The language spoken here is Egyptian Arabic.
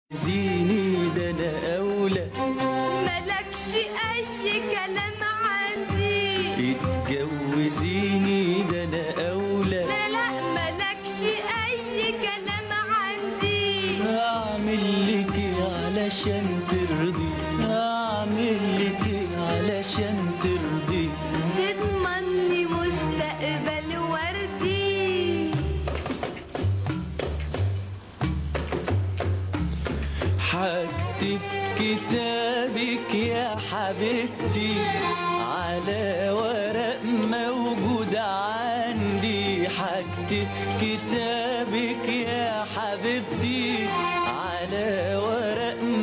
زيني ده انا اولى ملكش اي كلام عندي اتجوزيني ده انا اولى لا لا ملكش اي كلام عندي اعمل لك إيه علشان ترضي اعمل لك إيه علشان ترضي تضمن لي مستقبل وردي هكتب كتابك يا حبيبتي على ورق موجود عندي هكتب كتابك يا حبيبتي على ورق